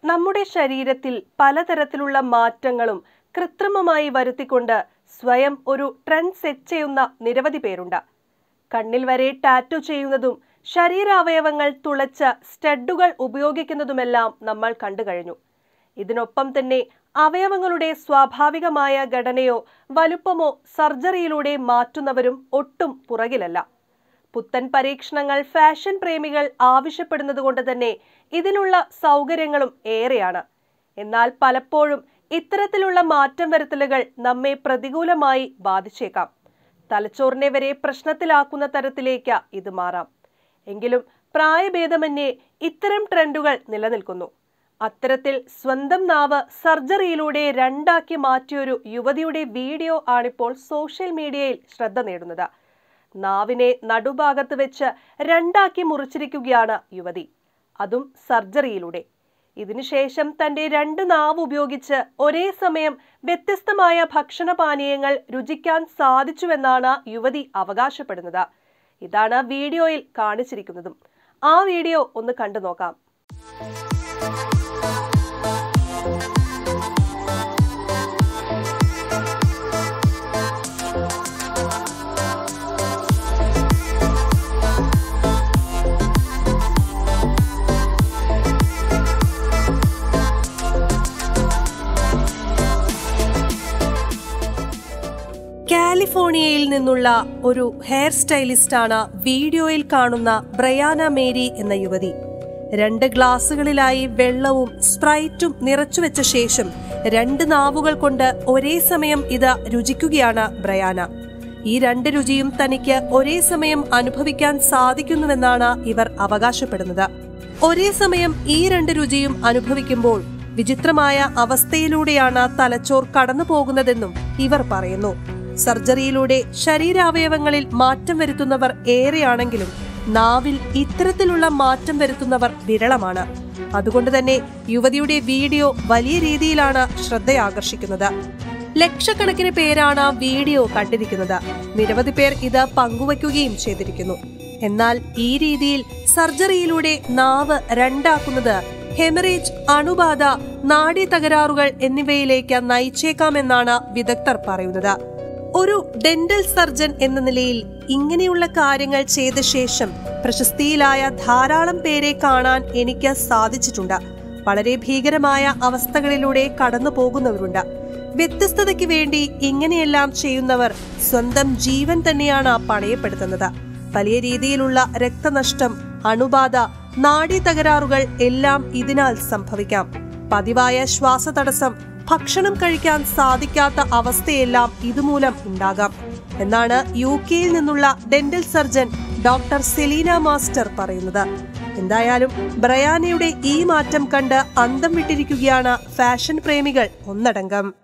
നമ്മുടെ ശരീരത്തിൽ പലതരത്തിലുള്ള മാറ്റങ്ങളും കൃത്രിമമായി വരുത്തിക്കൊണ്ട് സ്വയം ഒരു ട്രെൻഡ് സെറ്റ് ചെയ്യുന്ന നിരവധി പേരുണ്ട് കണ്ണിൽ വരെ ടാറ്റു ചെയ്യുന്നതും ശരീരാവയവങ്ങൾ തുളച്ച സ്റ്റഡുകൾ ഉപയോഗിക്കുന്നതുമെല്ലാം നമ്മൾ കണ്ടു കഴിഞ്ഞു ഇതിനൊപ്പം തന്നെ അവയവങ്ങളുടെ സ്വാഭാവികമായ ഘടനയോ വലുപ്പമോ സർജറിയിലൂടെ മാറ്റുന്നവരും ഒട്ടും പുറകിലല്ല പുത്തൻ പരീക്ഷണങ്ങൾ ഫാഷൻ പ്രേമികൾ ആവശ്യപ്പെടുന്നത് കൊണ്ട് തന്നെ ഇതിനുള്ള സൗകര്യങ്ങളും ഏറെയാണ് എന്നാൽ പലപ്പോഴും ഇത്തരത്തിലുള്ള മാറ്റം വരുത്തലുകൾ നമ്മെ പ്രതികൂലമായി ബാധിച്ചേക്കാം തലച്ചോറിനെ വരെ പ്രശ്നത്തിലാക്കുന്ന തരത്തിലേക്ക് ഇത് മാറാം എങ്കിലും പ്രായഭേദമന്യേ ഇത്തരം ട്രെൻഡുകൾ നിലനിൽക്കുന്നു അത്തരത്തിൽ സ്വന്തം നാവ് സർജറിയിലൂടെ രണ്ടാക്കി മാറ്റിയൊരു യുവതിയുടെ വീഡിയോ ആണിപ്പോൾ സോഷ്യൽ മീഡിയയിൽ ശ്രദ്ധ നേടുന്നത് നാവിനെ നടുഭാഗത്ത് വെച്ച് രണ്ടാക്കി മുറിച്ചിരിക്കുകയാണ് യുവതി അതും സർജറിയിലൂടെ ഇതിനുശേഷം തന്റെ രണ്ട് നാവ് ഉപയോഗിച്ച് ഒരേ സമയം വ്യത്യസ്തമായ ഭക്ഷണപാനീയങ്ങൾ രുചിക്കാൻ സാധിച്ചുവെന്നാണ് യുവതി അവകാശപ്പെടുന്നത് ഇതാണ് വീഡിയോയിൽ കാണിച്ചിരിക്കുന്നതും ആ വീഡിയോ ഒന്ന് കണ്ടു നോക്കാം കാലിഫോർണിയയിൽ നിന്നുള്ള ഒരു ഹെയർ സ്റ്റൈലിസ്റ്റാണ് വീഡിയോയിൽ കാണുന്ന ബ്രയാന മേരി എന്ന യുവതി രണ്ട് ഗ്ലാസുകളിലായി വെള്ളവും സ്പ്രൈറ്റും നിറച്ചുവെച്ച ശേഷം രണ്ട് നാവുകൾ കൊണ്ട് ഒരേ സമയം ഇത് രുചിക്കുകയാണ് ബ്രയാന ഈ രണ്ട് രുചിയും തനിക്ക് ഒരേ സമയം അനുഭവിക്കാൻ സാധിക്കുന്നുവെന്നാണ് ഇവർ അവകാശപ്പെടുന്നത് ഒരേ സമയം ഈ രണ്ട് രുചിയും അനുഭവിക്കുമ്പോൾ വിചിത്രമായ അവസ്ഥയിലൂടെയാണ് തലച്ചോർ കടന്നു പോകുന്നതെന്നും ഇവർ പറയുന്നു സർജറിയിലൂടെ ശരീരാവയവങ്ങളിൽ മാറ്റം വരുത്തുന്നവർ ഏറെയാണെങ്കിലും നാവിൽ ഇത്തരത്തിലുള്ള മാറ്റം വരുത്തുന്നവർ വിരളമാണ് അതുകൊണ്ട് തന്നെ യുവതിയുടെ വീഡിയോ വലിയ രീതിയിലാണ് ശ്രദ്ധയാകർഷിക്കുന്നത് ലക്ഷക്കണക്കിന് പേരാണ് വീഡിയോ കണ്ടിരിക്കുന്നത് നിരവധി പേർ ഇത് പങ്കുവയ്ക്കുകയും ചെയ്തിരിക്കുന്നു എന്നാൽ ഈ രീതിയിൽ സർജറിയിലൂടെ നാവ് രണ്ടാക്കുന്നത് ഹെമറേജ് അണുബാധ നാഡീ തകരാറുകൾ എന്നിവയിലേക്ക് നയിച്ചേക്കാമെന്നാണ് വിദഗ്ധർ പറയുന്നത് ഒരു ഡെന്റൽ സർജൻ എന്ന നിലയിൽ ഇങ്ങനെയുള്ള കാര്യങ്ങൾ ചെയ്ത ശേഷം പ്രശസ്തിയിലായ ധാരാളം പേരെ കാണാൻ എനിക്ക് സാധിച്ചിട്ടുണ്ട് വളരെ ഭീകരമായ അവസ്ഥകളിലൂടെ കടന്നു പോകുന്നവരുണ്ട് വ്യത്യസ്തതയ്ക്ക് വേണ്ടി ഇങ്ങനെയെല്ലാം ചെയ്യുന്നവർ സ്വന്തം ജീവൻ തന്നെയാണ് പണയപ്പെടുത്തുന്നത് വലിയ രീതിയിലുള്ള രക്തനഷ്ടം അണുബാധ നാഡീ തകരാറുകൾ എല്ലാം ഇതിനാൽ സംഭവിക്കാം പതിവായ ശ്വാസതടസ്സം ഭക്ഷണം കഴിക്കാൻ സാധിക്കാത്ത അവസ്ഥയെല്ലാം ഇതുമൂലം ഉണ്ടാകാം എന്നാണ് യു കെയിൽ നിന്നുള്ള dental surgeon doctor Selena Master പറയുന്നത് എന്തായാലും ബ്രയാനയുടെ ഈ മാറ്റം കണ്ട് അന്തം വിട്ടിരിക്കുകയാണ് ഫാഷൻ പ്രേമികൾ ഒന്നടങ്കം